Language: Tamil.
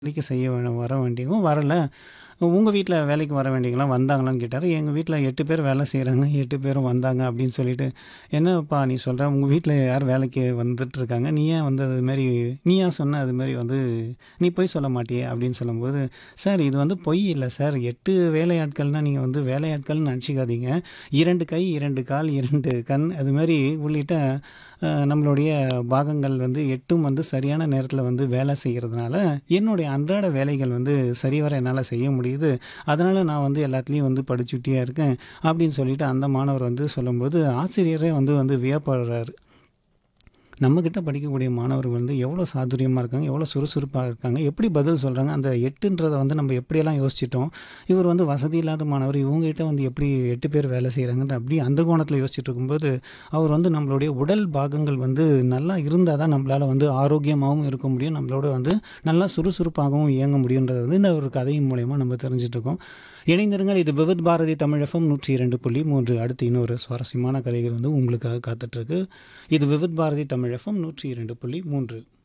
வேலைக்கு செய்ய வேணும் வர வேண்டியவங்க வரல. உங்க வீட்ல வேலைக்கு வர வேண்டியவங்கலாம் வந்தாங்களான்னு கேட்டாரு. எங்க வீட்ல 8 பேர் வேலை செய்றாங்க. 8 பேரும் வந்தாங்க அப்படின்னு சொல்லிட்டு, "என்னப்பா நீ சொல்ற? உங்க வீட்ல யார் வேலைக்கு வந்துட்டுருக்காங்க. நீ ஏன் வந்து அது மாரி நீ ஏன் சொன்ன அது மாரி வந்து நீ பொய் சொல்ல மாட்டியே?" அப்படின்னு சொல்லும்போது, "சார் இது வந்து பொய் இல்ல சார். 8 வேலையாட்கள்னா நீங்க வந்து வேலையாட்கள்னு நெனச்சுக்காதீங்க. 2 கை, 2 கால், 2 கண் அது மாரி உள்ளிட்ட அ நம்மளுடைய பாகங்கள் வந்து 8ம் வந்து சரியான நேரத்தில வந்து வேலை செய்றதுனால, என்னுடைய அன்றாட வேலைகள் வந்து சரிவர என்னால செய்ய முடியுது. அதனால நான் வந்து எல்லாத்துலயும் வந்து படிச்சுட்டே இருக்கேன்." அப்படின்னு சொல்லிட்டு அந்த மாணவர் வந்து சொல்லும்போது, ஆசிரியரே வந்து வந்து வியப்படுறாரு. நம்மகிட்ட படிக்கக்கூடிய மாணவர்கள் வந்து எவ்வளோ சாதுரியமா இருக்காங்க, எவ்வளோ சுறுசுறுப்பா இருக்காங்க, எப்படி பதில் சொல்றாங்க. அந்த 8ன்றத வந்து நம்ம எப்படியெல்லாம் யோசிச்சுட்டோம். இவர் வந்து வசதி இல்லாத மாணவர். இவங்ககிட்ட வந்து எப்படி 8 பேர் வேலை செய்றாங்கன்னு அப்படி அந்த கோணத்தில யோசிச்சுட்டு இருக்கும்போது, அவர் வந்து நம்மளுடைய உடல் பாகங்கள் வந்து நல்லா இருந்தா தான் நம்மளால வந்து ஆரோக்கியமாவும் இருக்க முடியும். நம்மளோட வந்து நல்லா சுறுசுறுப்பாகவும் இயங்க முடியுன்றத வந்து இந்த ஒரு கதையின் மூலியமா நம்ம தெரிஞ்சுட்டுருக்கோம். இணைந்திருங்கள். இது விவித் பாரதி தமிழ் எஃப்எம் 102.3 அடுத்து இன்னொரு சுவாரஸ்யமான கதைகள் வந்து உங்களுக்காக காத்துட்ருக்கு. இது விவித் பாரதி தமிழ் எஃப்எம் 102.3